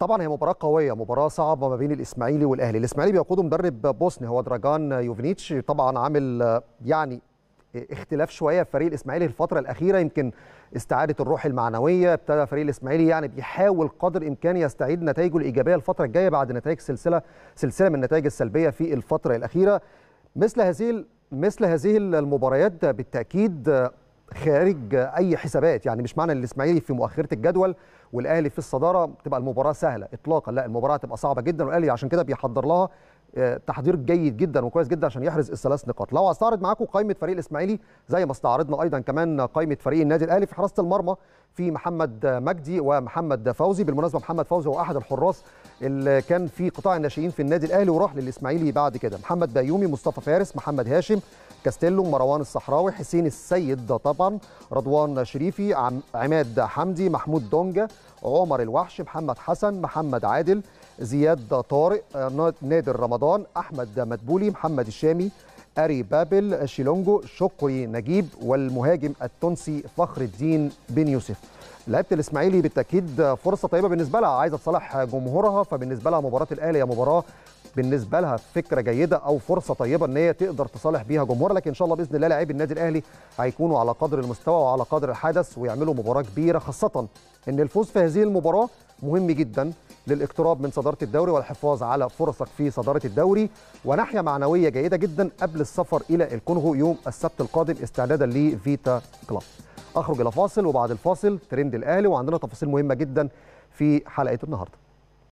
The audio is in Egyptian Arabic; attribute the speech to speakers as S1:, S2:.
S1: طبعا هي مباراه قويه مباراه صعبه ما بين الاسماعيلي والاهلي الاسماعيلي بيقوده مدرب بوسني هو دراجان يوفينيتش طبعا عامل يعني اختلاف شويه في فريق الاسماعيلي الفتره الاخيره يمكن استعاده الروح المعنويه ابتدى فريق الاسماعيلي يعني بيحاول قدر الامكان يستعيد نتائجه الايجابيه الفتره الجايه بعد نتائج سلسله سلسله من النتائج السلبيه في الفتره الاخيره مثل هذه مثل هذه المباريات بالتاكيد خارج اي حسابات يعني مش معنى ان الاسماعيلي في مؤخره الجدول والاهلي في الصداره تبقى المباراه سهله اطلاقا لا المباراه هتبقى صعبه جدا والاهلي عشان كده بيحضر لها تحضير جيد جدا وكويس جدا عشان يحرز الثلاث نقاط لو استعرض معاكم قائمه فريق الاسماعيلي زي ما استعرضنا ايضا كمان قائمه فريق النادي الاهلي في حراسه المرمى في محمد مجدي ومحمد فوزي بالمناسبه محمد فوزي هو احد الحراس اللي كان في قطاع الناشئين في النادي الاهلي وراح للاسماعيلي بعد كده محمد بيومي مصطفى فارس محمد هاشم كاستيلو مروان الصحراوي حسين السيد طبعا رضوان شريفي عماد حمدي محمود دونجا عمر الوحش محمد حسن محمد عادل زياد طارق نادر رمضان احمد مدبولي محمد الشامي اري بابل شيلونجو شكري نجيب والمهاجم التونسي فخر الدين بن يوسف لعيبه الاسماعيلي بالتاكيد فرصه طيبه بالنسبه لها عايزه تصالح جمهورها فبالنسبه لها مباراه الاهلي هي مباراه بالنسبه لها فكره جيده او فرصه طيبه ان هي تقدر تصالح بيها جمهورها لكن ان شاء الله باذن الله لاعبي النادي الاهلي هيكونوا على قدر المستوى وعلى قدر الحدث ويعملوا مباراه كبيره خاصه ان الفوز في هذه المباراه مهم جدا للاقتراب من صداره الدوري والحفاظ على فرصك في صداره الدوري وناحيه معنويه جيده جدا قبل السفر الى الكونغو يوم السبت القادم استعدادا لفيتا كلاب. اخرج الى فاصل وبعد الفاصل ترند الاهلي وعندنا تفاصيل مهمه جدا في حلقه النهارده.